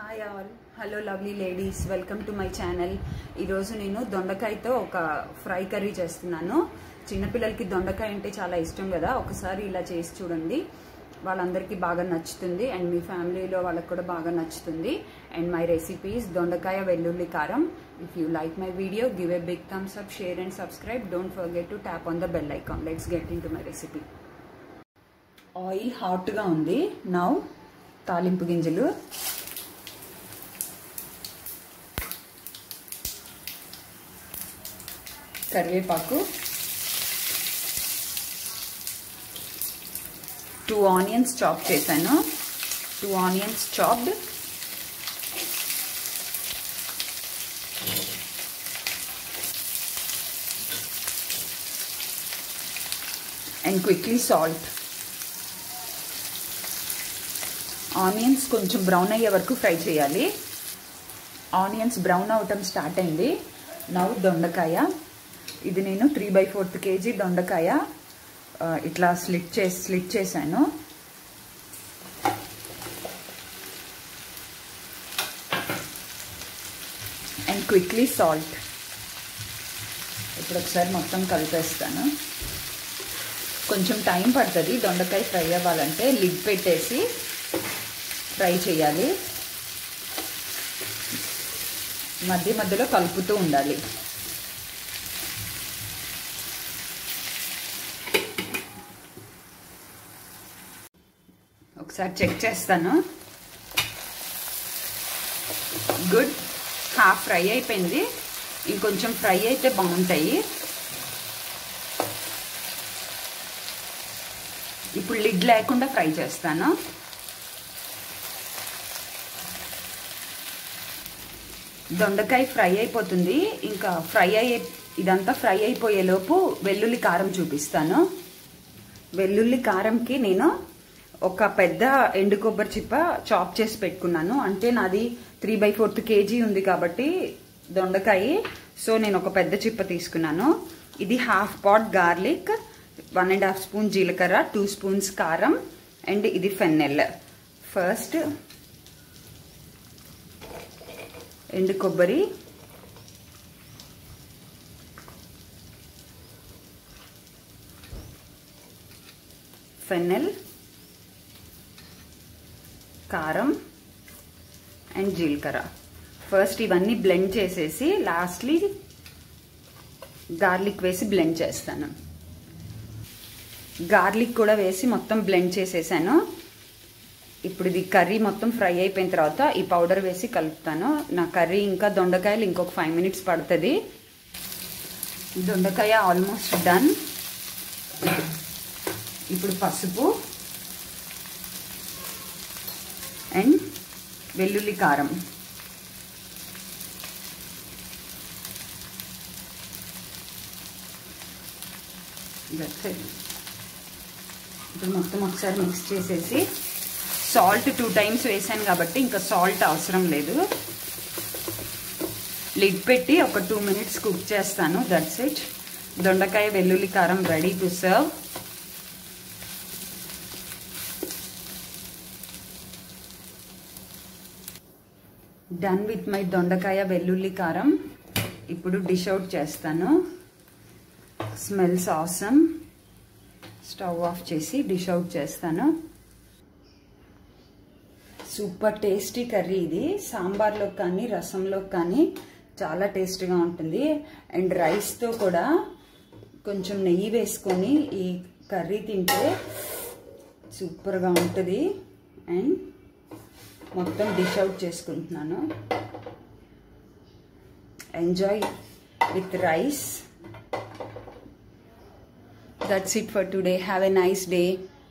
hi all hello lovely ladies welcome to my channel ఈరోజు నేను దొండకాయతో ఒక ఫ్రై కర్రీ చేస్తున్నాను చిన్నపిల్లలకి దొండకాయ అంటే చాలా ఇష్టం కదా ఒకసారి ఇలా చేసి చూడండి వాళ్ళందరికీ బాగా నచ్చుతుంది అండ్ మీ ఫ్యామిలీలో వాళ్ళకి కూడా బాగా నచ్చుతుంది అండ్ మై రెసిపీస్ దొండకాయ వెల్లుల్లి కారం if you like my video give a big thumbs up share and subscribe don't forget to tap on the bell icon let's get into my recipe oil హాట్గా ఉంది now తాలింపు గింజలు కరివేపాకు two onions chop చేశాను two onions chopped and quickly salt onions కొంచెం brown అయ్యే వరకు fry చేయాలి ఆనియన్స్ బ్రౌన్ అవటం స్టార్ట్ అయింది నవ్వు దొండకాయ ఇది నేను త్రీ బై ఫోర్త్ కేజీ దొండకాయ ఇట్లా స్లిట్ చేసి స్లిట్ చేశాను అండ్ క్విక్లీ సాల్ట్ ఇప్పుడు ఒకసారి మొత్తం కలిపేస్తాను కొంచెం టైం పడుతుంది దొండకాయ ఫ్రై అవ్వాలంటే లిడ్ పెట్టేసి ఫ్రై చేయాలి మధ్య మధ్యలో కలుపుతూ ఉండాలి ఒకసారి చెక్ చేస్తాను గుడ్ హాఫ్ ఫ్రై అయిపోయింది ఇంకొంచెం ఫ్రై అయితే బాగుంటాయి ఇప్పుడు లిడ్ లేకుండా ఫ్రై చేస్తాను దొండకాయ ఫ్రై అయిపోతుంది ఇంకా ఫ్రై అయ్యే ఇదంతా ఫ్రై అయిపోయేలోపు వెల్లుల్లి కారం చూపిస్తాను వెల్లుల్లి కారంకి నేను ఒక పెద్ద ఎండు కొబ్బరి చిప్ప చాప్ చేసి పెట్టుకున్నాను అంటే నాది త్రీ బై ఫోర్త్ కేజీ ఉంది కాబట్టి దొండకాయ సో నేను ఒక పెద్ద చిప్ప తీసుకున్నాను ఇది half pot garlic one and half spoon జీలకర్ర టూ స్పూన్స్ కారం అండ్ ఇది ఫెన్నెల్ ఫస్ట్ ఎండు కొబ్బరి ఫెన్నెల్ కారం అండ్ జీలకర్ర ఫస్ట్ ఇవన్నీ బ్లెండ్ చేసేసి లాస్ట్లీ గార్లిక్ వేసి బ్లెండ్ చేస్తాను గార్లిక్ కూడా వేసి మొత్తం బ్లెండ్ చేసేసాను ఇప్పుడు ఇది కర్రీ మొత్తం ఫ్రై అయిపోయిన తర్వాత ఈ పౌడర్ వేసి కలుపుతాను నా కర్రీ ఇంకా దొండకాయలు ఇంకొక ఫైవ్ మినిట్స్ పడుతుంది దొండకాయ ఆల్మోస్ట్ డన్ ఇప్పుడు పసుపు అండ్ వెల్లుల్లి కారం ఇప్పుడు మొత్తం ఒకసారి మిక్స్ చేసేసి సాల్ట్ టూ టైమ్స్ వేసాను కాబట్టి ఇంకా సాల్ట్ అవసరం లేదు లిడ్ పెట్టి ఒక టూ మినిట్స్ కుక్ చేస్తాను దట్స్ ఇట్ దొండకాయ వెల్లుల్లి కారం ready to serve done with my దొండకాయ వెల్లుల్లి కారం ఇప్పుడు డిష్ అవుట్ చేస్తాను స్మెల్స్ ఆసమ్ స్టవ్ ఆఫ్ చేసి డిష్ అవుట్ చేస్తాను సూపర్ టేస్టీ కర్రీ ఇది సాంబార్లో కానీ రసంలో కానీ చాలా టేస్టీగా ఉంటుంది అండ్ రైస్తో కూడా కొంచెం నెయ్యి వేసుకొని ఈ కర్రీ తింటే సూపర్గా ఉంటుంది అండ్ మొత్తం డిష్ అవుట్ చేసుకుంటున్నాను enjoy with rice that's it for today have a nice day